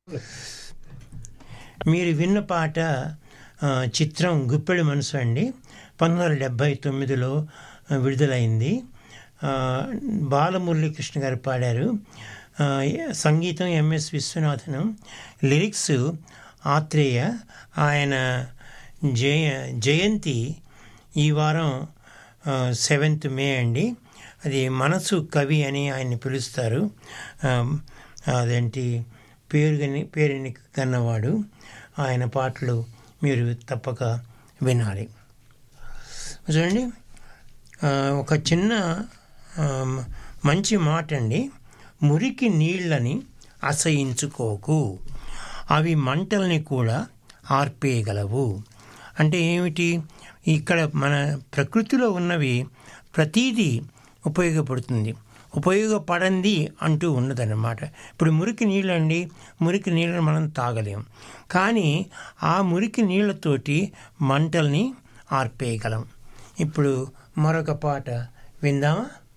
మీరు విన్న పాట ఆ, చిత్రం గుప్పెడి మనసు అండి పంతొమ్మిది వందల డెబ్భై తొమ్మిదిలో ఆ, విడుదలైంది ఆ, బాలమురళీకృష్ణ గారు పాడారు ఆ, సంగీతం ఎంఎస్ విశ్వనాథన్ లిరిక్స్ ఆత్రేయ ఆయన జయ జయంతి ఈ వారం సెవెంత్ మే అండి అది మనసు కవి అని ఆయన్ని పిలుస్తారు ఆ, అదేంటి పేరుగని పేరుని కన్నవాడు ఆయన పాటలు మీరు తప్పక వినాలి చూడండి ఆ, ఒక చిన్న ఆ, మంచి మాట అండి మురికి నీళ్ళని అసహించుకోకు అవి మంటల్ని కూడా ఆర్పేయగలవు అంటే ఏమిటి ఇక్కడ మన ప్రకృతిలో ఉన్నవి ప్రతీదీ ఉపయోగపడుతుంది ఉపయోగపడంది అంటూ ఉన్నదన్నమాట ఇప్పుడు మురికి నీళ్ళండి మురికి నీళ్ళని మనం తాగలేం కానీ ఆ మురికి నీళ్ళతోటి మంటల్ని ఆర్పేయగలం ఇప్పుడు మరొక పాట విందామా